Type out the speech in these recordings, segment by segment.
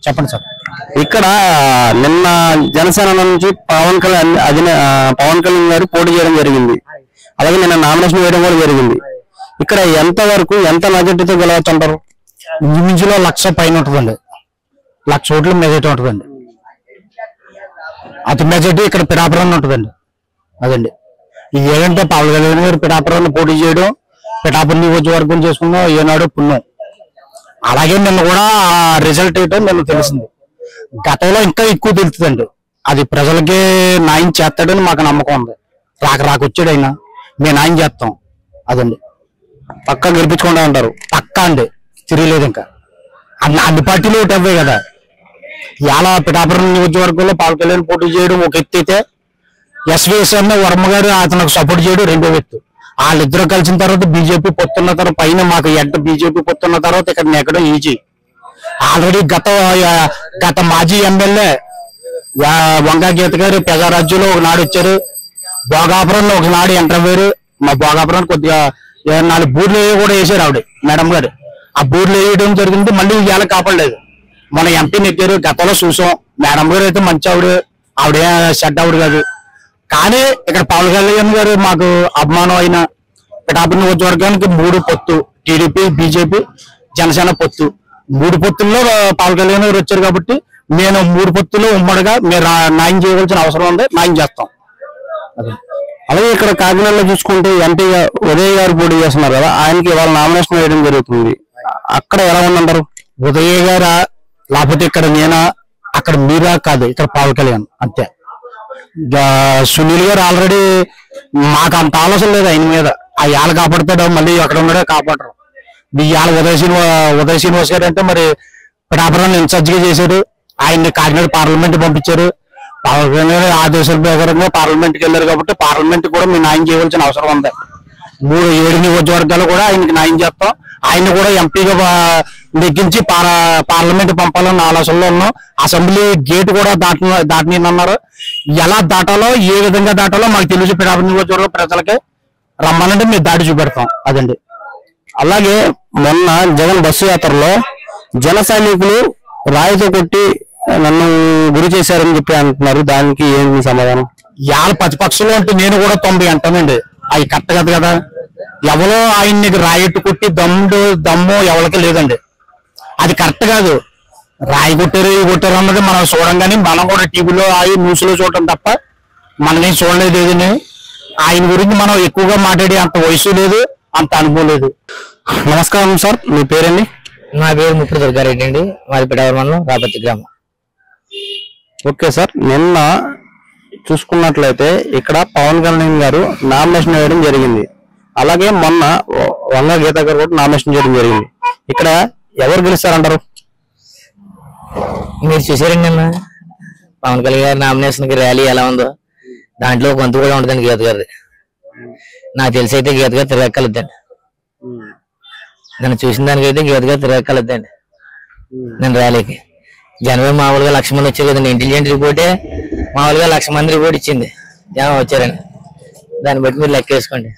చెప్పండి సార్ ఇక్కడ నిన్న జనసేన నుంచి పవన్ కళ్యాణ్ అధిన ఆ, పవన్ కళ్యాణ్ గారు పోటీ చేయడం జరిగింది అలాగే నిన్న నామినేషన్ వేయడం కూడా జరిగింది ఇక్కడ ఎంత వరకు ఎంత మెజార్టీతో గెలవచ్చు అంటారు ఇంచుమించులో లక్ష పైన ఉంటుందండి లక్ష ఓట్లు మెజార్టీ ఉంటుందండి అతి మెజార్టీ ఇక్కడ పిఠాపురం ఉంటుందండి అదండి ఇది ఏంటంటే పవన్ కళ్యాణ్ గారు పిఠాపురాన్ని పోటీ చేయడం పిఠాపురం నియోజకవర్గం చేసుకున్నాం ఏనాడు పుణ్యం అలాగే నిన్న కూడా రిజల్ట్ ఏంటో నిన్న తెలిసింది గతంలో ఇంకా ఎక్కువ తెలుస్తుందండి అది ప్రజలకి న్యాయం చేస్తాడని మాకు నమ్మకం ఉంది రాక రాక వచ్చాడు ఆయన మేము న్యాయం చేస్తాం అదండి పక్కా గెలిపించుకుంటా అంటారు పక్కా అండి తిరగలేదు ఇంకా అన్ని అన్ని పార్టీలు ఒకటి అవ్వాయి కదా ఇలా పిఠాపురం నియోజకవర్గంలో పవన్ కళ్యాణ్ పోటీ చేయడం ఒక ఎత్తు అయితే ఎస్విఎస్ఎన్ వర్మ గారు అతనికి సపోర్ట్ చేయడం రెండో ఎత్తు వాళ్ళిద్దరూ కలిసిన తర్వాత బీజేపీ పొత్తున్న తర్వాత పైన మాకు ఎడ్డ బీజేపీ పొత్తున్న తర్వాత ఇక్కడ నెగ్గడం ఈజీ ఆల్రెడీ గత ఆ, గత మాజీ ఎమ్మెల్యే వంగా గీత గారు ప్రజారాజ్యంలో ఒకనాడు వచ్చారు భోగాపురంలో ఒకనాడు ఎంటర్ అయ్యారు మా భోగాపురానికి కొద్దిగా ఏ నాలుగు బూర్లు వేయ కూడా వేసారు ఆవిడ మేడం గారు ఆ బూర్లు వేయడం జరిగింది మళ్ళీ ఇవాళ కాపాడలేదు మన ఎంపీ నెగ్గారు గతంలో చూసాం మేడం గారు అయితే మంచి ఆవిడ ఆవిడ షెడ్ ఆవిడ కాదు కానీ ఇక్కడ పవన్ కళ్యాణ్ గారు మాకు అభిమానం అయిన పిఠాపురం నియోజకవర్గానికి మూడు పొత్తు టీడీపీ బీజేపీ జనసేన పొత్తు మూడు పొత్తుల్లో ఆ, పవన్ కళ్యాణ్ గారు వచ్చారు కాబట్టి నేను మూడు పొత్తులు ఉమ్మడిగా మీరు రా- న్యాయం చేయవలసిన అవసరం ఉంది న్యాయం చేస్తాం అలాగే ఇక్కడ కాకినాడలో చూసుకుంటే ఎంపీగా ఉదయ్ గారు పోటీ చేస్తున్నారు కదా ఆయనకి ఇవాళ నామినేషన్ వేయడం జరుగుతుంది అక్కడ ఎలా ఉందంటారు ఉదయ గారా లేకపోతే ఇక్కడ నేనా అక్కడ మీరా కాదు ఇక్కడ పవన్ కళ్యాణ్ అంతే గా- సునీల్ గారు ఆల్రెడీ మాకు అంత ఆలోచన లేదు ఆయన మీద ఆ యాల కాపాడుతాడు మళ్ళీ అక్కడ ఉన్నాడే కాపాడరు మీ యాల ఉదయ శ్రీనివా ఉదయ శ్రీనివాస్ గారు అంటే మరి పిఠాపురాన్ని ఇన్ఛార్జ్ గా చేశారు ఆయన్ని కాకినాడ పార్లమెంట్ పంపించారు పవన్ కళ్యాణ్ ఆదేశాల ప్రకారంగా పార్లమెంట్కి వెళ్ళారు కాబట్టి పార్లమెంట్ కూడా మీ న్యాయం చేయవలసిన అవసరం ఉంది మూడు ఏడు నియోజకవర్గాలు కూడా ఆయనకి న్యాయం చేస్తాం ఆయన కూడా ఎంపీగా పా- నెగ్గించి పార- పార్లమెంట్ పంపాలన్న ఆలోచనలో ఉన్నాం అసెంబ్లీ గేట్ కూడా దాట దాటని అన్నారు ఎలా దాటాలో ఏ విధంగా దాటాలో మాకు తెలిసి పిఠాపురం నియోజకవర్గ ప్రజలకి రమ్మనంటే మేము దాటి చూపెడతాం అదండి అలాగే మొన్న జగన్ బస్సు యాత్రలో జన సైనికులు రాయితో కొట్టి నన్ను గురి చేశారని చెప్పి అంటున్నారు దానికి ఏంటి సమాధానం ఇవాళ ప్రతిపక్షంలో అంటే నేను కూడా తొంభై అంటానండి అవి కరెక్ట్ కదా కదా ఎవరో ఆయన్ని రాయట్టు కొట్టి దమ్ము దమ్ము ఎవరికి లేదండి అది కరెక్ట్ కాదు రాయి కొట్టారు ఇవి కొట్టారు అన్నది మనం చూడంగానే మనం కూడా టీవీలో అవి న్యూస్ లో చూడటం తప్ప మనమేం చూడలేదు ఏదని ఆయన గురించి మనం ఎక్కువగా మాట్లాడే అంత వయసు లేదు అంత అనుభవం లేదు నమస్కారం సార్ మీ పేరండి నా పేరు ముప్పుడు దుర్గారెడ్డి అండి మాది పిఠాపురం మండలం రాపత్తి గ్రామం ఓకే సార్ నిన్న చూసుకున్నట్లయితే ఇక్కడ పవన్ కళ్యాణ్ గారు నామినేషన్ వేయడం జరిగింది అలాగే మొన్న వ- వంగ గీత గారు కూడా నామినేషన్ చేయడం జరిగింది ఇక్కడ ఎవరు గెలుస్తారంటారు మీరు చూసారండి నిన్న పవన్ కళ్యాణ్ గారి నామినేషన్ కి ర్యాలీ ఎలా ఉందో దాంట్లో కొంత కూడా ఉండదండి గీత గారిది నాకు తెలిసి అయితే గీత గారు తిరగక్కలద్దండి నన్ను చూసిన దానికైతే గీత గారు తిరగక్కలద్దండి నేను ర్యాలీకి జనవరి మామూలుగా లక్ష మంది వచ్చారు కదండి ఇంటెలిజెంట్ రిపోర్టే మామూలుగా లక్ష మంది రిపోర్ట్ ఇచ్చింది జనం వచ్చారండి దాన్ని బట్టి మీరు లెక్క వేసుకోండి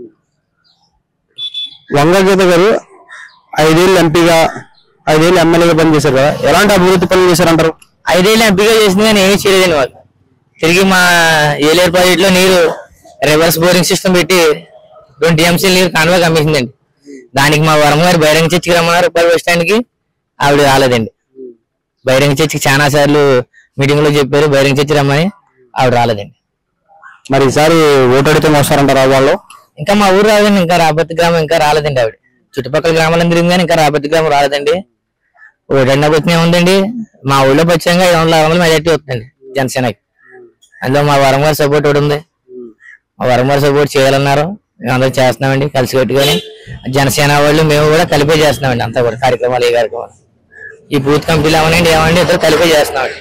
వంగ గీత గారు ఐదేళ్ళు ఎంపీగా ఐదేళ్ళు ఎమ్మెల్యేగా పనిచేశారు కదా ఎలాంటి అభివృద్ధి పనులు చేశారంటారు ఐదేళ్ళు ఎంపీగా చేసింది కానీ ఏమీ చేయలేదండి వాళ్ళు తిరిగి మా ఏలేరు ప్రాజెక్ట్ లో నీరు రివర్స్ బోరింగ్ సిస్టమ్ పెట్టి రెండు టీఎంసీ నీరు కాన్వాకి అమ్మేసిందండి దానికి మా వరం గారు బహిరంగ చర్చికి రమ్మన్నారు ఉప్పల్ బస్ స్టాండ్ కి ఆవిడ రాలేదండి బహిరంగ చర్చికి చాలా సార్లు మీటింగ్ లో చెప్పారు బహిరంగ చర్చి రమ్మని ఆవిడ రాలేదండి మరి ఈసారి ఓటు అడిగితే వస్తారంటారా వాళ్ళు ఇంకా మా ఊరు రాలేదండి ఇంకా రాబత్తి గ్రామం ఇంకా రాలేదండి ఆవిడ చుట్టుపక్కల గ్రామాలను తిరిగింది కానీ ఇంకా రాబత్తి గ్రామం రాలేదండి ఓటన్నా వచ్చినా ఉందండి మా ఊళ్ళో ఖచ్చితంగా ఐదు వందల ఆరు వందల మెజార్టీ వస్తుందండి జనసేనకి అందులో మా వరం గారి సపోర్ట్ ఒకటి ఉంది మా వరం గారు సపోర్ట్ చేయాలన్నారు మేము అందరం చేస్తున్నామండి కలిసి కట్టుకొని జనసేన వాళ్ళు మేము కూడా కలిపే చేస్తున్నామండి అంతా కూడా కార్యక్రమాలు ఏ కార్యక్రమాలు ఈ బూత్ కమిటీలు ఏమనండి ఏమండి ఇద్దరు కలిపే చేస్తున్నామండి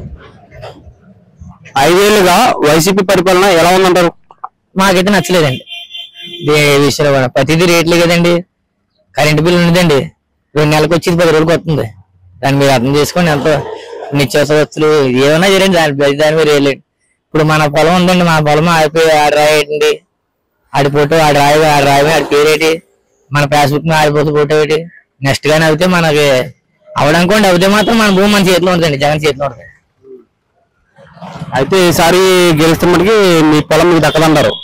ఐదేళ్లుగా వైసీపీ పరిపాలన ఎలా ఉందంటారు మాకైతే నచ్చలేదండి ఏ విషయంలో కూడా ప్రతిదీ రేట్లే కదండి కరెంట్ బిల్ ఉన్నదండి రెండు నెలలకు వచ్చి పది రోజులకు వస్తుంది దాన్ని మీరు అర్థం చేసుకోండి ఎంతో నిత్యావసర వస్తువులు ఏమైనా చేయండి దాని ప్రతి దాని మీద రేట్లేదు ఇప్పుడు మన పొలం ఉందండి మా పొలం ఆడిపోయి ఆడి రాయేటండి ఆడి ఫోటో ఆడి రాయి ఆడి రాయి ఆడి పేరేటి మన పాస్బుక్ మీద ఆడిపోతే ఫోటో ఏంటి నెక్స్ట్ గానే అయితే మనకి అవడనుకోండి అవుతే మాత్రం మన భూమి మన చేతిలో ఉంటుందండి జగన్ చేతిలో ఉంటుంది అయితే ఈసారి గెలుస్తున్నప్పటికీ మీ పొలం మీకు దక్కదంటారు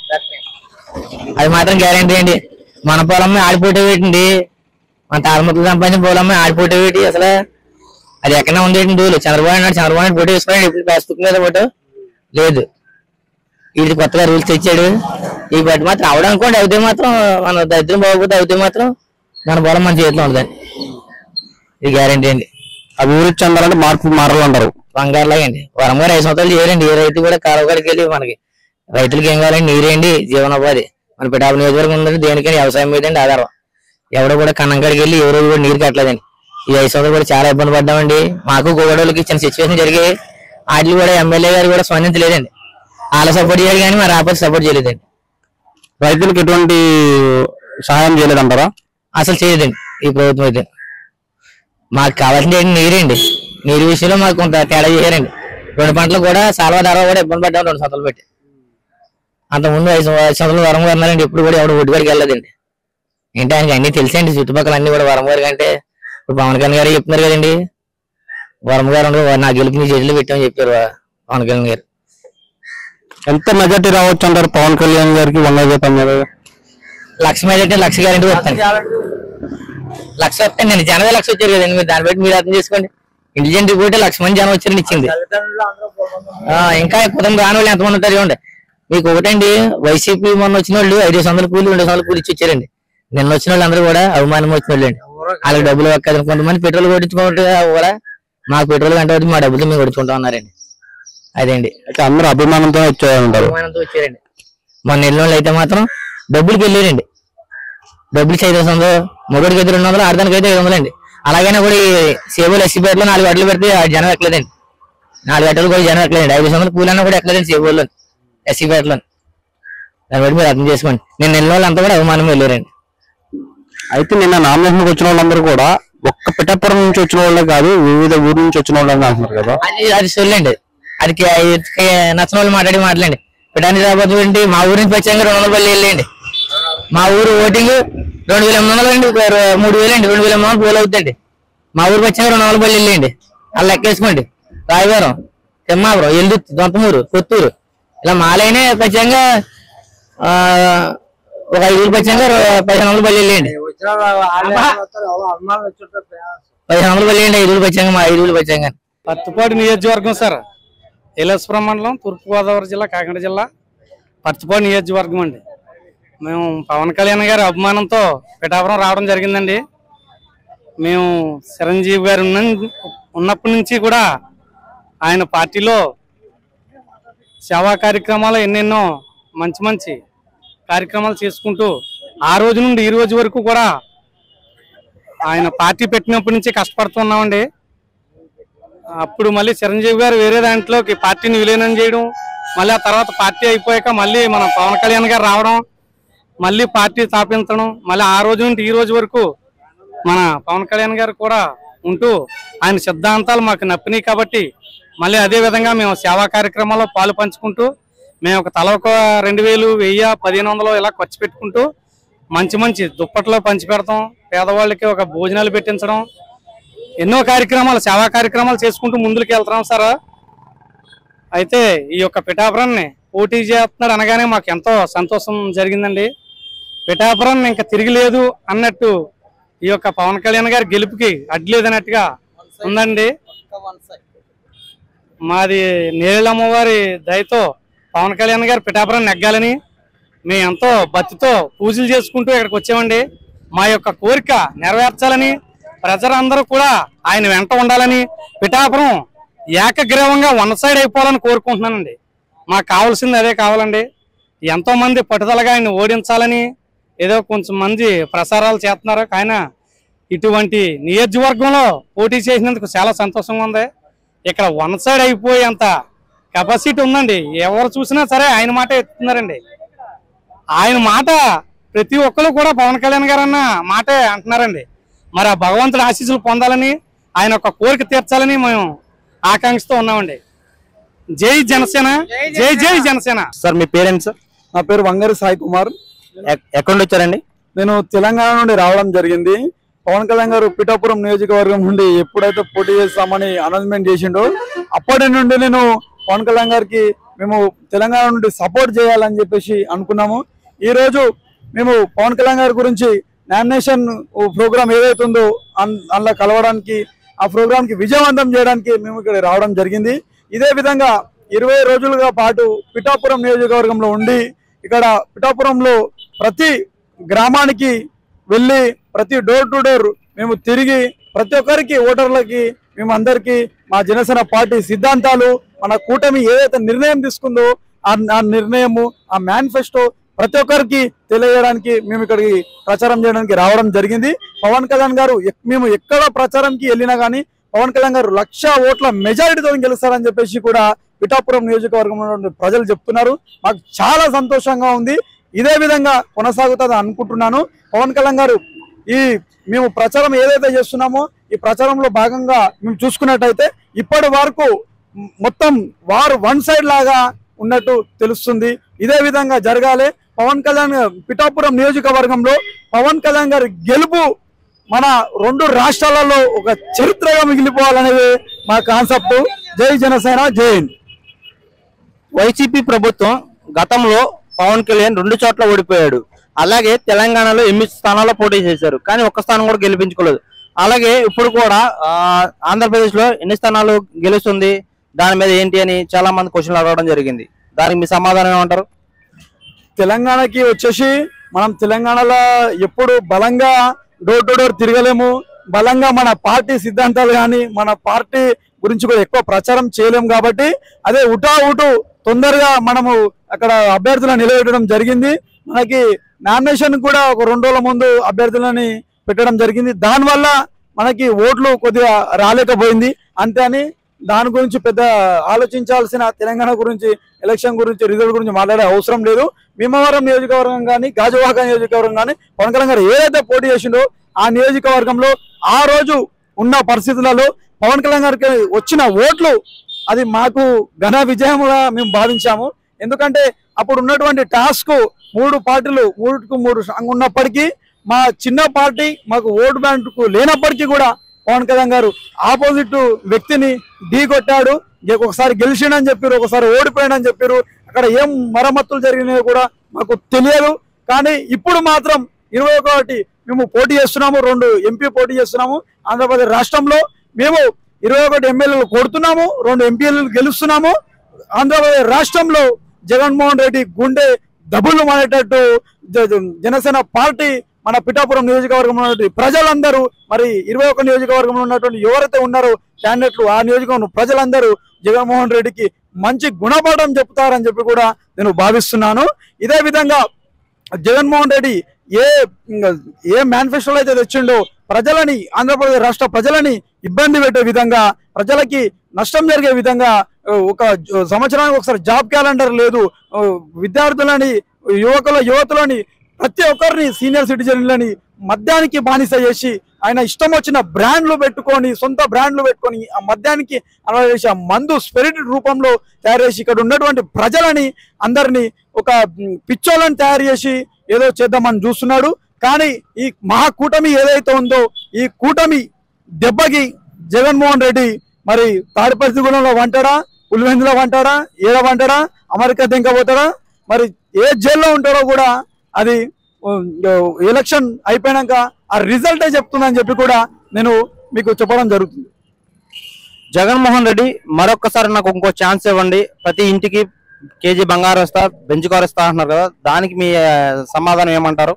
అది మాత్రం గ్యారంటీ అండి మన పొలం ఆడిపోటీ పెట్టండి మన తాళముక్కలు సంపాదించిన పొలం ఆడిపోటీ పెట్టి అసలు అది ఎక్కడ ఉండేటి డోలు చంద్రబాబు నాయుడు చంద్రబాబు నాయుడు ఫోటో వేసుకున్నాడు ఇప్పుడు ఫేస్బుక్ మీద ఫోటో లేదు ఇది కొత్తగా రూల్స్ తెచ్చాడు ఈ బట్టి మాత్రం అవడనుకోండి అవుతే మాత్రం మన దరిద్రం బాగోకపోతే అవుతే మాత్రం మన పొలం మన చేతిలో ఉంటుంది ఇది గ్యారంటీ అండి అభివృద్ధి చెందాలంటే మార్పు మారాలంటారు బంగారు లాగండి వరం గారు ఐదు సంవత్సరాలు చేయరండి ఏ రైతు కూడా కాలువకాడికి వెళ్ళి మనకి రైతులకి ఏం కావాలండి నీరేండి జీవనోపాధి మన పిఠాపు నియోజకవర్గం ఉందండి దేనికని వ్యవసాయం మీద అండి ఆధారం ఎవడో కూడా కన్నంకాడికి వెళ్ళి ఏ రోజు కూడా నీరు కట్టలేదండి ఈ ఐదు సంవత్సరాలు కూడా చాలా ఇబ్బంది పడ్డామండి మాకు గోడోళ్ళకి చిన్న సిచ్యువేషన్ జరిగాయి వాటిని కూడా ఎమ్మెల్యే గారు కూడా స్పందించలేదండి వాళ్ళ సపోర్ట్ చేయాలి కానీ మా రాకపోతే సపోర్ట్ చేయలేదండి రైతులకు ఎటువంటి సహాయం చేయలేదంటారా అసలు చేయలేదండి ఈ ప్రభుత్వం అయితే మాకు కావాల్సింది ఏంటి నీరండి నీరు విషయంలో మాకు కొంత తేడా చేశారండి రెండు పంటలు కూడా సాల్వా ధర కూడా ఇబ్బంది పడ్డాం రెండు సంతలు పెట్టి అంతకుముందు ఐదు ఐదు సంవత్సరాలు వరం ఉన్నారండి ఇప్పుడు కూడా ఎవడు ఒడ్డుగారికి వెళ్ళలేదండి ఏంటి ఆయనకి అన్ని తెలిసండి చుట్టుపక్కల అన్ని కూడా వరం గారికి అంటే ఇప్పుడు పవన్ కళ్యాణ్ గారు చెప్తున్నారు కదండి వరం గారు ఉండదు, నా గెలుపు నీ చేతిలో పెట్టామని చెప్పారు పవన్ కళ్యాణ్ గారు ఎంత మెజార్టీ రావచ్చు అంటారు పవన్ కళ్యాణ్ గారికి వంద జీతం మీద లక్ష మీద అయితే లక్ష గ్యారెంటీ వస్తాను లక్ష వస్తాను నేను జనమే లక్ష వచ్చారు కదండి మీరు దాన్ని బట్టి మీరు అర్థం చేసుకోండి ఇంటెలిజెంట్ రిపోర్ట్ లక్ష మంది జనం వచ్చారని ఇచ్చింది ఆ, ఇంకా కుటుంబం రాని వాళ్ళు ఎంతమంది ఉంటారు చూడండి మీకు ఒకటండి వైసీపీ మొన్న వచ్చిన వాళ్ళు ఐదు వందల కూలి రెండు వందల కూలి ఇచ్చి వచ్చారండి నిన్న వచ్చిన వాళ్ళు అందరూ కూడా అవమానం వచ్చిన వాళ్ళు అండి వాళ్ళకి డబ్బులు ఎక్కదు కొంతమంది పెట్రోల్ కొట్టించుకుంటే కూడా మాకు పెట్రోల్ గంట అవుతుంది మా డబ్బులు మేము కొట్టుకుంటాం అన్నారండి అదేండి అయితే అందరూ అభిమానంతో వచ్చారంటారు అభిమానంతో వచ్చారండి మొన్న వెళ్ళిన వాళ్ళు అయితే మాత్రం డబ్బులకి వెళ్ళారండి డబ్బులు ఐదు వందలు మొగడికి అయితే రెండు వందలు ఆడదానికి అయితే ఐదు వందలు అండి అలాగైనా కూడా ఈ సేవలు ఎస్సీపేటలో నాలుగు అడ్లు పెడితే ఆ జనం ఎక్కలేదండి నాలుగు అడ్డలు కూడా జనం ఎక్కలేదండి ఐదు వందలు కూలన్నా కూడా ఎక్కలేదండి సేవల్లో ఎస్సీపేటలో దాన్ని బట్టి మీరు అర్థం చేసుకోండి నేను వెళ్ళిన వాళ్ళు అంతా కూడా అవమానం వెళ్ళారండి అయితే నిన్న నామినేషన్కి వచ్చిన వాళ్ళందరూ కూడా ఒక్క పిఠాపురం నుంచి వచ్చిన వాళ్ళే కాదు వివిధ ఊరు నుంచి వచ్చిన వాళ్ళని అంటున్నారు కదా అది అది సొల్లండి అది కే- కే- నచ్చిన వాళ్ళు మాట్లాడి మాట్లాడండి పిటాని రాబోతుంది మా ఊరి నుంచి వచ్చాక రెండు వందల పల్లి వెళ్ళండి మా ఊరు ఓటింగ్ రెండు వేల ఎనిమిది వందలు అండి ఒక మూడు వేలు అండి రెండు వేల ఎనిమిది వందలు పోలు అవుతుంది మా ఊరికి వచ్చాక రెండు వందల పల్లి వెళ్ళండి అలా లెక్కేసుకోండి రాయవరం తిమ్మాపురం ఎల్లుత్తి దొంతమూరు కొత్తూరు ఇలా మాలైనే ఖచ్చితంగా ఆ, ఒక ఐదు వేలు ఖచ్చితంగా పదిహేను వందల పల్లి వెళ్ళండి పదిహేను వందల పల్లి వెళ్ళండి ఐదు వేలు ఖచ్చితంగా మా ఐదు వేలు ఖచ్చితంగా పత్తిపాడు నియోజకవర్గం సార్ ఏలేశ్వరం మండలం తూర్పుగోదావరి జిల్లా కాకినాడ జిల్లా పత్తిపాడు నియోజకవర్గం అండి మేము పవన్ కళ్యాణ్ గారి అభిమానంతో పిఠాపురం రావడం జరిగిందండి మేము చిరంజీవి గారు ఉన్న- ఉన్నప్పటి నుంచి కూడా ఆయన పార్టీలో సేవా కార్యక్రమాలు ఎన్నెన్నో మంచి మంచి కార్యక్రమాలు చేసుకుంటూ ఆ రోజు నుండి ఈ రోజు వరకు కూడా ఆయన పార్టీ పెట్టినప్పటి నుంచి కష్టపడుతున్నామండి అప్పుడు మళ్ళీ చిరంజీవి గారు వేరే దాంట్లోకి పార్టీని విలీనం చేయడం మళ్ళీ ఆ తర్వాత పార్టీ అయిపోయాక మళ్ళీ మన పవన్ కళ్యాణ్ గారు రావడం మళ్ళీ పార్టీ స్థాపించడం మళ్ళీ ఆ రోజు నుండి ఈ రోజు వరకు మన పవన్ కళ్యాణ్ గారు కూడా ఉంటూ ఆయన సిద్ధాంతాలు మాకు నప్పినాయి కాబట్టి మళ్ళీ అదే విధంగా మేము సేవా కార్యక్రమాల్లో పాలు పంచుకుంటూ మేము ఒక తల ఒక రెండు వేలు వెయ్యి పదిహేను వందలు ఇలా ఖర్చు పెట్టుకుంటూ మంచి మంచి దుప్పట్లో పంచి పెడతాం పేదవాళ్ళకి ఒక భోజనాలు పెట్టించడం ఎన్నో కార్యక్రమాలు సేవా కార్యక్రమాలు చేసుకుంటూ ముందుకు వెళ్తున్నాం సార్ అయితే ఈ యొక్క పిఠాపురాన్ని పోటీ చేస్తున్నాడు అనగానే మాకు ఎంతో సంతోషం జరిగిందండి పిఠాపురం ఇంకా తిరిగి లేదు అన్నట్టు ఈ యొక్క పవన్ కళ్యాణ్ గారి గెలుపుకి అడ్లేదన్నట్టుగా ఉందండి మాది నేలమ్మవారి దయతో పవన్ కళ్యాణ్ గారు పిఠాపురం నెగ్గాలని మేము ఎంతో భక్తితో పూజలు చేసుకుంటూ ఇక్కడికి వచ్చామండి మా యొక్క కోరిక నెరవేర్చాలని ప్రజలందరూ కూడా ఆయన వెంట ఉండాలని పిఠాపురం ఏకగ్రీవంగా వన్ సైడ్ అయిపోవాలని కోరుకుంటున్నానండి మాకు కావాల్సింది అదే కావాలండి ఎంతో మంది పట్టుదలగా ఆయన ఓడించాలని ఏదో కొంచెం మంది ప్రసారాలు చేస్తున్నారు కానీ ఇటువంటి నియోజకవర్గంలో పోటీ చేసినందుకు చాలా సంతోషంగా ఉంది ఇక్కడ వన్ సైడ్ అయిపోయేంత కెపాసిటీ ఉందండి ఎవరు చూసినా సరే ఆయన మాట ఎత్తున్నారండి ఆయన మాట ప్రతి ఒక్కరు కూడా పవన్ కళ్యాణ్ గారు అన్న మాటే అంటున్నారండి మరి ఆ భగవంతుడి ఆశీస్సులు పొందాలని ఆయన ఒక కోరిక తీర్చాలని మేము ఆకాంక్షతో ఉన్నామండి జై జనసేన జై జై జనసేన సార్ మీ పేరెంట్స్ సార్ నా పేరు వంగరి సాయి కుమార్ ఎక్కడ నుండి వచ్చారండి నేను తెలంగాణ నుండి రావడం జరిగింది పవన్ కళ్యాణ్ గారు పిఠాపురం నియోజకవర్గం నుండి ఎప్పుడైతే పోటీ చేస్తామని అనౌన్స్మెంట్ చేసిండో అప్పటి నుండి నేను పవన్ కళ్యాణ్ గారికి మేము తెలంగాణ నుండి సపోర్ట్ చేయాలని చెప్పేసి అనుకున్నాము ఈ రోజు మేము పవన్ కళ్యాణ్ గారి గురించి నామినేషన్ ప్రోగ్రామ్ ఏదైతుందో అన్- అందులో కలవడానికి ఆ ప్రోగ్రామ్ కి విజయవంతం చేయడానికి మేము ఇక్కడ రావడం జరిగింది ఇదే విధంగా ఇరవై రోజులుగా పాటు పిఠాపురం నియోజకవర్గంలో ఉండి ఇక్కడ పిఠాపురంలో ప్రతి గ్రామానికి వెళ్ళి ప్రతి డోర్ టు డోర్ మేము తిరిగి ప్రతి ఒక్కరికి ఓటర్లకి మేము అందరికి మా జనసేన పార్టీ సిద్ధాంతాలు మన కూటమి ఏదైతే నిర్ణయం తీసుకుందో ఆ ఆ నిర్ణయము ఆ మేనిఫెస్టో ప్రతి ఒక్కరికి తెలియజేయడానికి మేము ఇక్కడికి ప్రచారం చేయడానికి రావడం జరిగింది పవన్ కళ్యాణ్ గారు ఎక్- మేము ఎక్కడ ప్రచారంకి వెళ్ళినా కానీ పవన్ కళ్యాణ్ గారు లక్ష ఓట్ల మెజారిటీతో గెలుస్తారని చెప్పేసి కూడా పిఠాపురం నియోజకవర్గంలో ఉన్న ప్రజలు చెప్తున్నారు మాకు చాలా సంతోషంగా ఉంది ఇదే విధంగా కొనసాగుతుంది అనుకుంటున్నాను పవన్ కళ్యాణ్ గారు ఈ మేము ప్రచారం ఏదైతే చేస్తున్నామో ఈ ప్రచారంలో భాగంగా మేము చూసుకున్నట్టయితే ఇప్పటి వరకు మ్- మొత్తం వారు వన్ సైడ్ లాగా ఉన్నట్టు తెలుస్తుంది ఇదే విధంగా జరగాలి పవన్ కళ్యాణ్ పిఠాపురం నియోజకవర్గంలో పవన్ కళ్యాణ్ గారి గెలుపు మన రెండు రాష్ట్రాలలో ఒక చరిత్రగా మిగిలిపోవాలనేది మా కాన్సెప్ట్ జై జనసేన జై హింద్ వైసీపీ ప్రభుత్వం గతంలో పవన్ కళ్యాణ్ రెండు చోట్ల ఓడిపోయాడు అలాగే తెలంగాణలో ఎనిమిది స్థానాల్లో పోటీ చేశారు కానీ ఒక్క స్థానం కూడా గెలిపించుకోలేదు అలాగే ఇప్పుడు కూడా ఆ, ఆంధ్రప్రదేశ్ లో ఎన్ని స్థానాలు గెలుస్తుంది దాని మీద ఏంటి అని చాలా మంది క్వశ్చన్లు అడగడం జరిగింది దానికి మీ సమాధానం ఏమంటారు తెలంగాణకి వచ్చేసి మనం తెలంగాణలో ఎప్పుడు బలంగా డోర్ టు డోర్ తిరగలేము బలంగా మన పార్టీ సిద్ధాంతాలు కానీ మన పార్టీ గురించి కూడా ఎక్కువ ప్రచారం చేయలేము కాబట్టి అదే ఉటా ఉటు తొందరగా మనము అక్కడ అభ్యర్థులను నిలబెట్టడం జరిగింది మనకి నామినేషన్ కూడా ఒక రెండు రోజుల ముందు అభ్యర్థులని పెట్టడం జరిగింది దానివల్ల మనకి ఓట్లు కొద్దిగా రాలేకపోయింది అంతే అని దాని గురించి పెద్ద ఆలోచించాల్సిన తెలంగాణ గురించి ఎలక్షన్ గురించి రిజల్ట్ గురించి మాట్లాడే అవసరం లేదు భీమవరం నియోజకవర్గం కానీ గాజువాక నియోజకవర్గం కానీ పవన్ కళ్యాణ్ గారు ఏదైతే పోటీ చేసిండో ఆ నియోజకవర్గంలో ఆ రోజు ఉన్న పరిస్థితులలో పవన్ కళ్యాణ్ గారికి వచ్చిన ఓట్లు అది మాకు ఘన విజయముగా మేము భావించాము ఎందుకంటే అప్పుడు ఉన్నటువంటి టాస్క్ మూడు పార్టీలు మూడుకు మూడు స్ట్రాంగ్ ఉన్నప్పటికీ మా చిన్న పార్టీ మాకు ఓటు బ్యాంకు లేనప్పటికీ కూడా పవన్ కళ్యాణ్ గారు ఆపోజిట్ వ్యక్తిని ఢీ కొట్టాడు గె- ఒకసారి గెలిచిండని చెప్పారు ఒకసారి ఓడిపోయాడని చెప్పారు అక్కడ ఏం మరమ్మతులు జరిగినాయో కూడా మాకు తెలియదు కానీ ఇప్పుడు మాత్రం ఇరవై ఒకటి మేము పోటీ చేస్తున్నాము రెండు ఎంపీ పోటీ చేస్తున్నాము ఆంధ్రప్రదేశ్ రాష్ట్రంలో మేము ఇరవై ఒకటి ఎమ్మెల్యేలు కొడుతున్నాము రెండు ఎంపీలు గెలుస్తున్నాము ఆంధ్రప్రదేశ్ రాష్ట్రంలో జగన్మోహన్ రెడ్డి గుండె దబులు మానేటట్టు జ- జ- జనసేన పార్టీ మన పిఠాపురం నియోజకవర్గంలో ఉన్నటువంటి ప్రజలందరూ మరి ఇరవై ఒక్క నియోజకవర్గంలో ఉన్నటువంటి ఎవరైతే ఉన్నారో క్యాండిడేట్లు ఆ నియోజకవర్గం ప్రజలందరూ జగన్మోహన్ రెడ్డికి మంచి గుణపాఠం చెప్తారని చెప్పి కూడా నేను భావిస్తున్నాను ఇదే విధంగా జగన్మోహన్ రెడ్డి ఏ ఏ మేనిఫెస్టోలో అయితే తెచ్చిండో ప్రజలని ఆంధ్రప్రదేశ్ రాష్ట్ర ప్రజలని ఇబ్బంది పెట్టే విధంగా ప్రజలకి నష్టం జరిగే విధంగా ఆ, ఒక జ- సంవత్సరానికి ఒకసారి జాబ్ క్యాలెండర్ లేదు ఆ, విద్యార్థులని యువకుల యువతులని ప్రతి ఒక్కరిని సీనియర్ సిటిజన్లని మద్యానికి బానిస చేసి ఆయన ఇష్టం వచ్చిన బ్రాండ్లు పెట్టుకొని సొంత బ్రాండ్లు పెట్టుకొని ఆ మద్యానికి అలా చేసి ఆ మందు స్పిరిట్ రూపంలో తయారు చేసి ఇక్కడ ఉన్నటువంటి ప్రజలని అందరినీ ఒక మ్, పిచ్చోళ్ళని తయారు చేసి ఏదో చేద్దామని చూస్తున్నాడు కానీ ఈ మహాకూటమి ఏదైతే ఉందో ఈ కూటమి దెబ్బకి జగన్మోహన్ రెడ్డి మరి తాడిపత్రిగూడెంలో వంటాడా పులివెందులో వంటాడా ఏడ వంటాడా అమెరికా దింకపోతాడా మరి ఏ జైల్లో ఉంటాడో కూడా అది ఉ, ఎలక్షన్ అయిపోయినాక ఆ రిజల్టే చెప్తుందని చెప్పి కూడా నేను మీకు చెప్పడం జరుగుతుంది జగన్మోహన్ రెడ్డి మరొకసారి నాకు ఇంకో ఛాన్స్ ఇవ్వండి ప్రతి ఇంటికి కేజీ బంగారం ఇస్తా బెంచ్ కార్ ఇస్తా అంటున్నారు కదా దానికి మీ ఆ, సమాధానం ఏమంటారు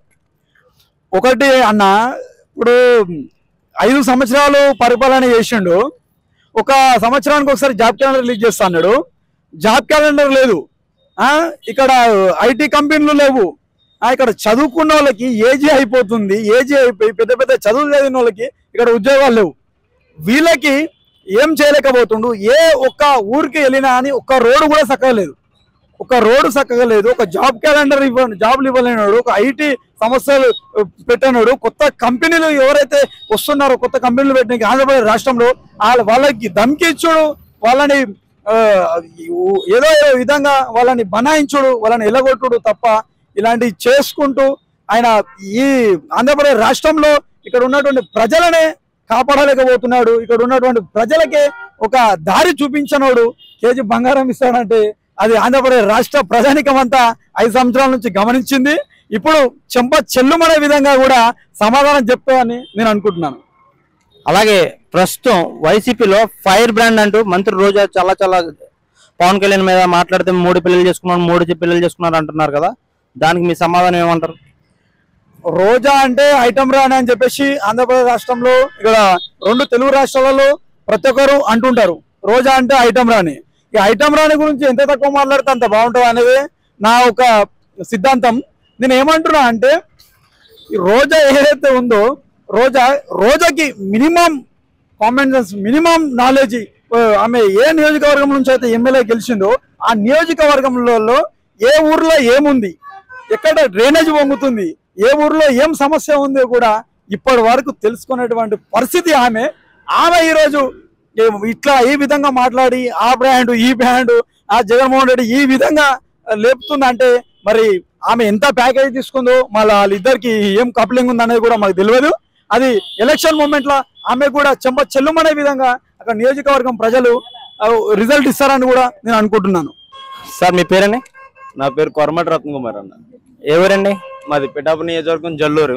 ఒకటి అన్న ఇప్పుడు ఐదు సంవత్సరాలు పరిపాలన చేసిండు ఒక సంవత్సరానికి ఒకసారి జాబ్ క్యాలెండర్ రిలీజ్ చేస్తా అన్నాడు జాబ్ క్యాలెండర్ లేదు ఆ ఇక్కడ ఐటీ కంపెనీలు లేవు ఆ ఇక్కడ చదువుకున్న వాళ్ళకి ఏజీ అయిపోతుంది ఏజీ అయిపోయి పెద్ద పెద్ద చదువులు చదివిన వాళ్ళకి ఇక్కడ ఉద్యోగాలు లేవు వీళ్ళకి ఏం చేయలేకపోతుండు ఏ ఒక్క ఊరికి వెళ్ళినా అని ఒక్క రోడ్డు కూడా చక్కగా లేదు ఒక రోడ్డు చక్కగా లేదు ఒక జాబ్ క్యాలెండర్ ఇవ్వండి జాబ్లు ఇవ్వలేనాడు ఒక ఐటీ సమస్యలు పెట్టినాడు కొత్త కంపెనీలు ఎవరైతే వస్తున్నారో కొత్త కంపెనీలు పెట్టిన ఆంధ్రప్రదేశ్ రాష్ట్రంలో వాళ్ళ వాళ్ళకి ధమ్కిచ్చుడు వాళ్ళని ఆ, ఏదో ఏదో విధంగా వాళ్ళని బనాయించుడు వాళ్ళని ఎల్లగొట్టుడు తప్ప ఇలాంటివి చేసుకుంటూ ఆయన ఈ ఆంధ్రప్రదేశ్ రాష్ట్రంలో ఇక్కడ ఉన్నటువంటి ప్రజలనే కాపాడలేకపోతున్నాడు ఇక్కడ ఉన్నటువంటి ప్రజలకే ఒక దారి చూపించనోడు కేజీ బంగారం ఇస్తాడంటే అది ఆంధ్రప్రదేశ్ రాష్ట్ర ప్రజానికం అంతా ఐదు సంవత్సరాల నుంచి గమనించింది ఇప్పుడు చెంప చెల్లుమనే విధంగా కూడా సమాధానం చెప్తామని నేను అనుకుంటున్నాను అలాగే ప్రస్తుతం వైసీపీలో ఫైర్ బ్రాండ్ అంటూ మంత్రి రోజా చాలా చాలా పవన్ కళ్యాణ్ మీద మాట్లాడితే మూడు పిల్లలు చేసుకున్నారు మూడు పిల్లలు చేసుకున్నారు అంటున్నారు కదా దానికి మీ సమాధానం ఏమంటారు రోజా అంటే ఐటమ్ రాని అని చెప్పేసి ఆంధ్రప్రదేశ్ రాష్ట్రంలో ఇక్కడ రెండు తెలుగు రాష్ట్రాలలో ప్రతి ఒక్కరు అంటుంటారు రోజా అంటే ఐటమ్ రాని ఈ ఐటమ్ రాని గురించి ఎంత తక్కువ మాట్లాడితే అంత బాగుంటుంది అనేది నా ఒక సిద్ధాంతం నేను ఏమంటున్నా అంటే ఈ రోజా ఏదైతే ఉందో రోజా రోజాకి minimum common sense minimum knowledge ఆమె ఏ నియోజకవర్గం నుంచి అయితే ఎమ్మెల్యే గెలిచిందో ఆ నియోజకవర్గంలో ఏ ఊర్లో ఏముంది ఎక్కడ డ్రైనేజ్ వంగుతుంది ఏ ఊర్లో ఏం సమస్య ఉందో కూడా ఇప్పటి వరకు తెలుసుకునేటువంటి పరిస్థితి ఆమె ఆమె ఈరోజు ఏ- ఇట్లా ఈ విధంగా మాట్లాడి ఆ బ్రాండ్ ఈ బ్రాండ్ ఆ జగన్మోహన్ రెడ్డి ఈ విధంగా లేపుతుందంటే మరి ఆమె ఎంత ప్యాకేజ్ తీసుకుందో మళ్ళీ వాళ్ళిద్దరికి ఏం కప్లింగ్ ఉంది అనేది కూడా మాకు తెలియదు అది ఎలక్షన్ మూమెంట్ లో ఆమె కూడా చెంప చెల్లుమనే విధంగా అక్కడ నియోజకవర్గం ప్రజలు రిజల్ట్ ఇస్తారని కూడా నేను అనుకుంటున్నాను సార్ మీ పేరండి నా పేరు కొరమటి రత్న కుమార్ అన్న ఎవరండి మాది పిఠాపు నియోజకవర్గం జల్లూరు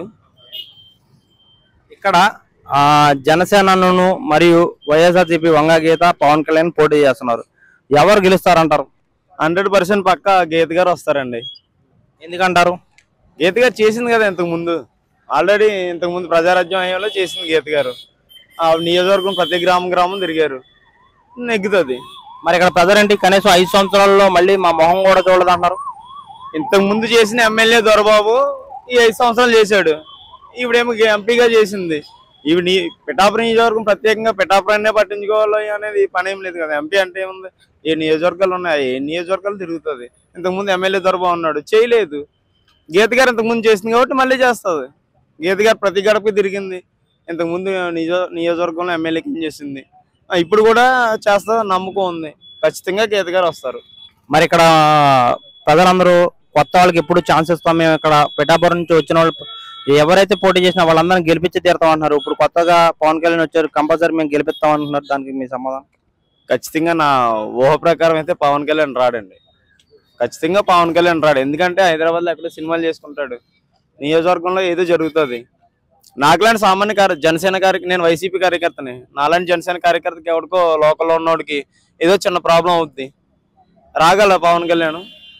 ఇక్కడ ఆ జనసేనను మరియు వైఎస్ఆర్సీపీ వంగ గీత పవన్ కళ్యాణ్ పోటీ చేస్తున్నారు ఎవరు గెలుస్తారంటారు హండ్రెడ్ పర్సెంట్ పక్క గీత గారు వస్తారండి ఎందుకంటారు గీత గారు చేసింది కదా ఇంతకు ముందు ఆల్రెడీ ఇంతకు ముందు ప్రజారాజ్యం అయ్యేలో చేసింది గీత గారు ఆ నియోజకవర్గం ప్రతి గ్రామం గ్రామం తిరిగారు నెగ్గుతుంది మరి ఇక్కడ ప్రజలేంటి కనీసం ఐదు సంవత్సరాల్లో మళ్ళీ మా మొహం కూడా చూడదు అంటారు ఇంతకు ముందు చేసిన ఎమ్మెల్యే దొరబాబు ఈ ఐదు సంవత్సరాలు చేశాడు ఇప్పుడేమో ఎంపీగా చేసింది ఇవి నీ పిఠాపురం నియోజకవర్గం ప్రత్యేకంగా పిఠాపురాన్నే పట్టించుకోవాలి అనేది పని ఏం లేదు కదా ఎంపీ అంటే ఏముంది ఏ నియోజకవర్గాలు ఉన్నాయి ఏ నియోజకవర్గాలు తిరుగుతుంది ఇంతకుముందు ఎమ్మెల్యే దొరబాబు ఉన్నాడు చేయలేదు గీత గారు ఇంతకుముందు చేసింది కాబట్టి మళ్ళీ చేస్తుంది గీత గారు ప్రతి గడపకి తిరిగింది ఇంతకుముందు నిజో నియోజకవర్గంలో ఎమ్మెల్యేకి ఏం చేసింది ఆ, ఇప్పుడు కూడా చేస్తా నమ్మకం ఉంది ఖచ్చితంగా గీత గారు వస్తారు మరి ఇక్కడ ప్రజలందరూ కొత్త వాళ్ళకి ఎప్పుడు ఛాన్స్ ఇస్తాం మేము ఇక్కడ పిఠాపురం నుంచి వచ్చిన వాళ్ళు ఎవరైతే పోటీ చేసినా వాళ్ళందరినీ గెలిపించి తీరుతాం అంటున్నారు ఇప్పుడు కొత్తగా పవన్ కళ్యాణ్ వచ్చారు కంపల్సరీ మేము గెలిపిస్తాం అంటున్నారు దానికి మీ సమాధానం ఖచ్చితంగా నా ఊహ ప్రకారం అయితే పవన్ కళ్యాణ్ రాడండి ఖచ్చితంగా పవన్ కళ్యాణ్ రాడు ఎందుకంటే హైదరాబాద్లో ఎక్కడ సినిమాలు చేసుకుంటాడు నియోజకవర్గంలో ఏదో జరుగుతుంది నాకులాంటి సామాన్య కార్య జనసేన కార్య నేను వైసీపీ కార్యకర్తని నాలాంటి జనసేన కార్యకర్తకి ఎవరికో లోకల్లో ఉన్నోడికి ఏదో చిన్న ప్రాబ్లం అవుద్ది రాగల పవన్ కళ్యాణ్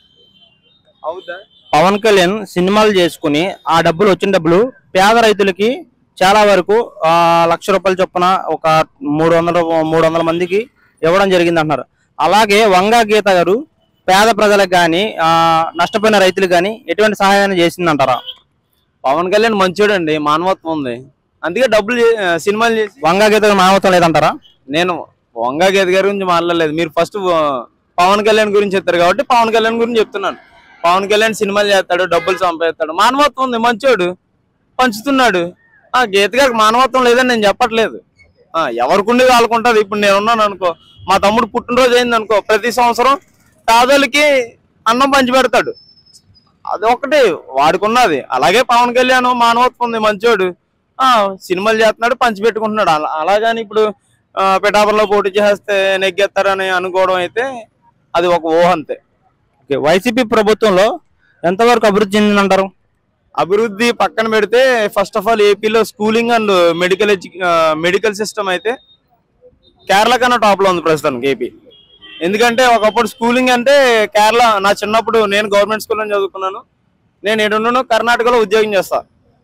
అవుద్దా పవన్ కళ్యాణ్ సినిమాలు చేసుకుని ఆ డబ్బులు వచ్చిన డబ్బులు పేద రైతులకి చాలా వరకు ఆ, లక్ష రూపాయల చొప్పున ఒక మూడు వందల మూడు వందల మందికి ఇవ్వడం జరిగింది అంటున్నారు అలాగే వంగా గీత గారు పేద ప్రజలకు కానీ నష్టపోయిన రైతులకు కానీ ఎటువంటి సహాయాన్ని చేసిందంటారా పవన్ కళ్యాణ్ మంచోడండి మానవత్వం ఉంది అందుకే డబ్బులు చే- సినిమాలు చేసి వంగా గీత గారు మానవత్వం లేదంటారా నేను వంగా గీత గారి గురించి మాట్లాడలేదు మీరు ఫస్ట్ పవన్ కళ్యాణ్ గురించి చెప్తారు కాబట్టి పవన్ కళ్యాణ్ గురించి చెప్తున్నాను పవన్ కళ్యాణ్ సినిమాలు చేస్తాడు డబ్బులు సంపాదిస్తాడు మానవత్వం ఉంది మంచోడు పంచుతున్నాడు ఆ గీత గారికి మానవత్వం లేదని నేను చెప్పట్లేదు ఆ, ఎవరికి ఉండేది వాళ్ళకు ఉంటుంది ఇప్పుడు నేను ఉన్నాను అనుకో మా తమ్ముడు పుట్టినరోజు అయింది అనుకో ప్రతి సంవత్సరం పేదోళ్ళకి అన్నం పంచి పెడతాడు అది ఒకటి వాడికి ఉన్నది అలాగే పవన్ కళ్యాణ్ మానవత్వం ఉంది మంచోడు ఆ సినిమాలు చేస్తున్నాడు పంచి పెట్టుకుంటున్నాడు అలా అలాగని ఇప్పుడు ఆ, పిఠాపురంలో పోటీ చేస్తే నెగ్గేస్తారని అనుకోవడం అయితే అది ఒక ఊహ అంతే ఓకే వైసీపీ ప్రభుత్వంలో ఎంతవరకు అభివృద్ధి చెందిందంటారు అభివృద్ధి పక్కన పెడితే ఫస్ట్ ఆఫ్ ఆల్ ఏపీలో schooling and medical medical system అయితే కేరళ కన్నా టాప్ లో ఉంది ప్రస్తుతానికి ఏపీ ఎందుకంటే ఒకప్పుడు స్కూలింగ్ అంటే కేరళ నా చిన్నప్పుడు నేను గవర్నమెంట్ స్కూల్లో చదువుకున్నాను నేను ఎడున్నాను కర్ణాటకలో ఉద్యోగం చేస్తా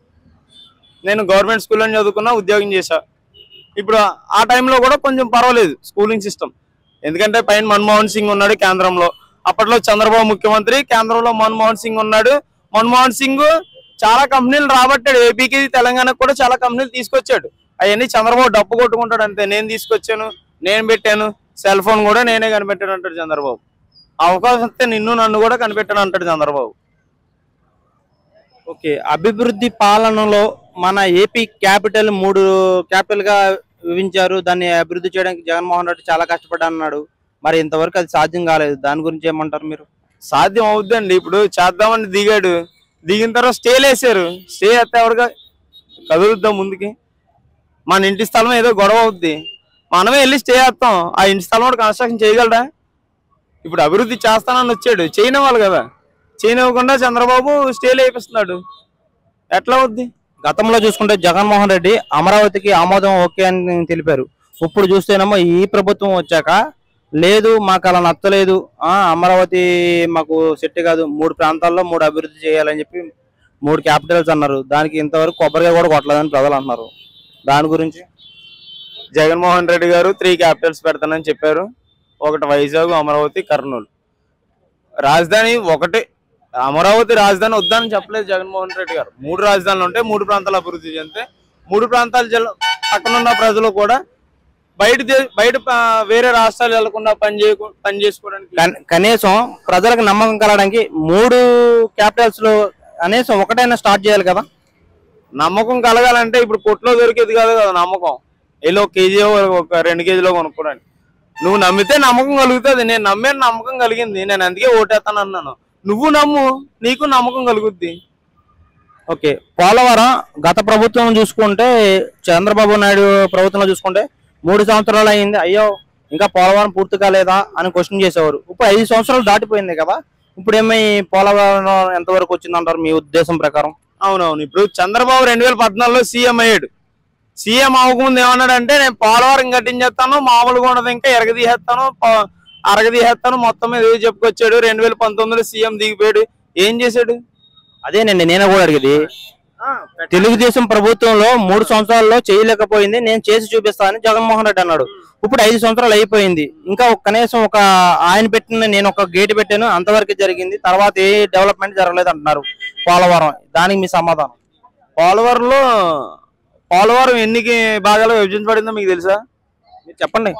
నేను గవర్నమెంట్ స్కూల్లో చదువుకున్నా ఉద్యోగం చేశా ఇప్పుడు ఆ టైంలో కూడా కొంచెం పర్వాలేదు స్కూలింగ్ సిస్టమ్ ఎందుకంటే పైన మన్మోహన్ సింగ్ ఉన్నాడు కేంద్రంలో అప్పట్లో చంద్రబాబు ముఖ్యమంత్రి కేంద్రంలో మన్మోహన్ సింగ్ ఉన్నాడు మన్మోహన్ సింగ్ చాలా కంపెనీలు రాబట్టాడు ఏపీకి తెలంగాణకు కూడా చాలా కంపెనీలు తీసుకొచ్చాడు అవన్నీ చంద్రబాబు డప్పు కొట్టుకుంటాడు అంతే నేను తీసుకొచ్చాను నేను పెట్టాను సెల్ ఫోన్ కూడా నేనే కనిపెట్టాను అంటాడు చంద్రబాబు అవకాశం వస్తే నిన్ను నన్ను కూడా కనిపెట్టాను అంటాడు చంద్రబాబు ఓకే అభివృద్ధి పాలనలో మన ఏపీ క్యాపిటల్ మూడు క్యాపిటల్ గా విభజించారు దాన్ని అభివృద్ధి చేయడానికి జగన్మోహన్ రెడ్డి చాలా కష్టపడ్డా అన్నాడు మరి ఇంతవరకు అది సాధ్యం కాలేదు దాని గురించి ఏమంటారు మీరు సాధ్యం అవుద్దండి ఇప్పుడు చేద్దామని దిగాడు దిగిన తర్వాత స్టేలు వేసారు స్టే అయితే ఎవరుగా కదులుద్దాం ముందుకి మన ఇంటి స్థలం ఏదో గొడవ అవుద్ది మనమే వెళ్ళి స్టే చేస్తాం ఆ ఇంటి స్థలం కూడా కన్స్ట్రక్షన్ చేయగలరా ఇప్పుడు అభివృద్ధి చేస్తానని వచ్చాడు చేయనివ్వాలి కదా చేయనివ్వకుండా చంద్రబాబు స్టేలు వేపిస్తున్నాడు ఎట్లా అవుద్ది గతంలో చూసుకుంటే జగన్మోహన్ రెడ్డి అమరావతికి ఆమోదం ఓకే అని తెలిపారు ఇప్పుడు చూస్తేనేమో ఈ ప్రభుత్వం వచ్చాక లేదు మాకు అలా నచ్చలేదు ఆ అమరావతి మాకు సెట్ కాదు మూడు ప్రాంతాల్లో మూడు అభివృద్ధి చేయాలని చెప్పి మూడు క్యాపిటల్స్ అన్నారు దానికి ఇంతవరకు కొబ్బరిగా కూడా కొట్టలేదని ప్రజలు అంటున్నారు దాని గురించి జగన్మోహన్ రెడ్డి గారు త్రీ క్యాపిటల్స్ పెడతానని చెప్పారు ఒకటి వైజాగ్ అమరావతి కర్నూలు రాజధాని ఒకటే అమరావతి రాజధాని వద్దని చెప్పలేదు జగన్మోహన్ రెడ్డి గారు మూడు రాజధానులు ఉంటే మూడు ప్రాంతాలు అభివృద్ధి చెందితే మూడు ప్రాంతాల జిల్లా పక్కన ఉన్న ప్రజలు కూడా బయట దే- బయట ప- వేరే రాష్ట్రాలు వెళ్లకుండా పని చేయకు పని చేసుకోవడానికి కన్- కనీసం ప్రజలకు నమ్మకం కలగడానికి మూడు క్యాపిటల్స్ లో కనీసం ఒకటైనా స్టార్ట్ చేయాలి కదా నమ్మకం కలగాలంటే ఇప్పుడు కొట్లో దొరికేది కాదు కదా నమ్మకం ఏదో ఒక కేజీ ఒక రెండు కేజీలో కొనుక్కోడానికి నువ్వు నమ్మితే నమ్మకం కలుగుతుంది నేను నమ్మే నమ్మకం కలిగింది నేను అందుకే ఓటేస్తాను అన్నాను నువ్వు నమ్ము నీకు నమ్మకం కలుగుద్ది ఓకే పోలవరం గత ప్రభుత్వం చూసుకుంటే చంద్రబాబు నాయుడు ప్రభుత్వంలో చూసుకుంటే మూడు సంవత్సరాలు అయింది అయ్యో ఇంకా పోలవరం పూర్తి కాలేదా అని క్వశ్చన్ చేసేవారు ఇప్పుడు ఐదు సంవత్సరాలు దాటిపోయింది కదా ఇప్పుడు ఏమై పోలవరం ఎంతవరకు వచ్చిందంటారు మీ ఉద్దేశం ప్రకారం అవునవును ఇప్పుడు చంద్రబాబు రెండు వేల పద్నాలుగులో సీఎం అయ్యాడు సీఎం అవ్వకముందు ఏమన్నాడంటే నేను పోలవరం కట్టించేస్తాను మామూలుగా ఉండదు ఇంకా ఎరగదీసేస్తాను ప- అరగదీసేస్తాను మొత్తం మీద ఏదో చెప్పుకొచ్చాడు రెండు వేల పంతొమ్మిదిలో సీఎం దిగిపోయాడు ఏం చేశాడు అదేనండి నేను కూడా అడిగేది తెలుగుదేశం ప్రభుత్వంలో మూడు సంవత్సరాల్లో చేయలేకపోయింది నేను చేసి చూపిస్తానని జగన్మోహన్ రెడ్డి అన్నాడు ఇప్పుడు ఐదు సంవత్సరాలు అయిపోయింది ఇంకా ఒక- కనీసం ఒక ఆయన పెట్టిన నేను ఒక గేట్ పెట్టాను అంతవరకు జరిగింది తర్వాత ఏ డెవలప్మెంట్ జరగలేదు అంటున్నారు పోలవరం దానికి మీ సమాధానం పోలవరంలో పోలవరం ఎన్ని భాగాలు విభజించబడిందో మీకు తెలుసా మీరు చెప్పండి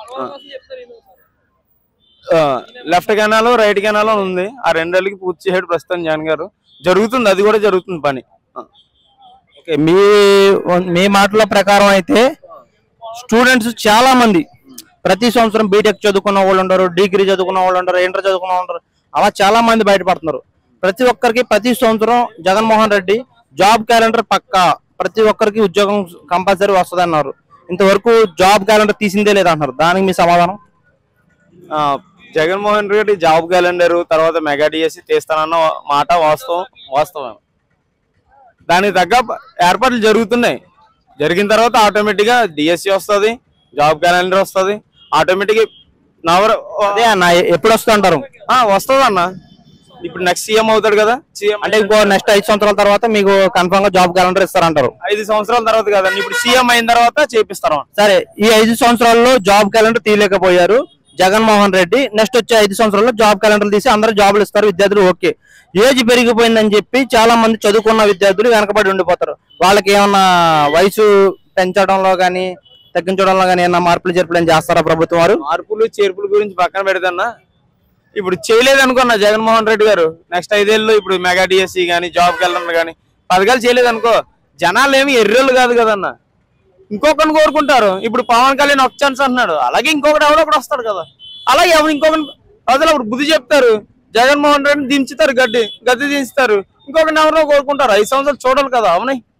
లెఫ్ట్ కెనాల్ రైట్ కెనాల్ అని ఉంది ఆ రెండేళ్ళకి పూర్తి చేసాడు ప్రస్తుతం జగన్ గారు జరుగుతుంది అది కూడా జరుగుతుంది పని ఆ. ఓకే మీ మీ మాటల ప్రకారం అయితే స్టూడెంట్స్ చాలా మంది ప్రతి సంవత్సరం బీటెక్ చదువుకున్న వాళ్ళు ఉండరు డిగ్రీ చదువుకున్న వాళ్ళు ఉండరు ఇంటర్ చదువుకున్న వాళ్ళు ఉండరు అలా చాలా మంది బయటపడుతున్నారు ప్రతి ఒక్కరికి ప్రతి సంవత్సరం జగన్మోహన్ రెడ్డి జాబ్ క్యాలెండర్ పక్కా ప్రతి ఒక్కరికి ఉద్యోగం కంపల్సరీ వస్తుంది అన్నారు ఇంతవరకు జాబ్ క్యాలెండర్ తీసిందే లేదంటున్నారు దానికి మీ సమాధానం ఆ, జగన్మోహన్ రెడ్డి జాబ్ క్యాలెండర్ తర్వాత మెగా డిఎస్సి తీస్తానన్న మాట వాస్తవం వాస్తవం దానికి తగ్గ ఏర్పాట్లు జరుగుతున్నాయి జరిగిన తర్వాత ఆటోమేటిక్ గా డిఎస్సి వస్తుంది జాబ్ క్యాలెండర్ వస్తుంది ఆటోమేటిక్ నవర అదే అన్న ఎప్పుడు వస్తా అంటారు వస్తుంది అన్న ఇప్పుడు నెక్స్ట్ సీఎం అవుతాడు కదా సీఎం అంటే ఇంకో నెక్స్ట్ ఐదు సంవత్సరాల తర్వాత మీకు కన్ఫర్మ్ గా జాబ్ క్యాలెండర్ ఇస్తారంటారు ఐదు సంవత్సరాల తర్వాత కదండి ఇప్పుడు సీఎం అయిన తర్వాత చేపిస్తారు సరే ఈ ఐదు సంవత్సరాల్లో జాబ్ క్యాలెండర్ తీయలేకపోయారు జగన్మోహన్ రెడ్డి నెక్స్ట్ వచ్చే ఐదు సంవత్సరాల్లో జాబ్ క్యాలెండర్ తీసి అందరూ జాబులు ఇస్తారు విద్యార్థులు ఓకే ఏజ్ పెరిగిపోయిందని చెప్పి చాలా మంది చదువుకున్న విద్యార్థులు వెనకబడి ఉండిపోతారు వాళ్ళకి ఏమన్నా వయసు పెంచడంలో కానీ తగ్గించడంలో కానీ ఏమన్నా మార్పులు చేర్పులు ఏం చేస్తారా ప్రభుత్వం వారు మార్పులు చేర్పుల గురించి పక్కన పెడదన్నా ఇప్పుడు చేయలేదు అనుకున్నా జగన్మోహన్ రెడ్డి గారు నెక్స్ట్ ఐదేళ్ళు ఇప్పుడు మెగా డిఎస్సి కానీ జాబ్ క్యాలెండర్ కానీ పథకాలు చేయలేదు అనుకో జనాలు ఏమి ఎర్రోళ్ళు కాదు కదన్నా ఇంకొకరిని కోరుకుంటారు ఇప్పుడు పవన్ కళ్యాణ్ ఒక ఛాన్స్ అంటున్నాడు అలాగే ఇంకొకటి ఎవడో ఒకటి వస్తాడు కదా అలాగే ఎవరు ఇంకొకటి ప్రజలు అప్పుడు బుద్ధి చెప్తారు జగన్మోహన్ రెడ్డిని దించుతారు గడ్డి గద్దె దించుతారు ఇంకొకరిని ఎవరో కోరుకుంటారు ఐదు సంవత్సరాలు చూడాలి కదా అవునాయి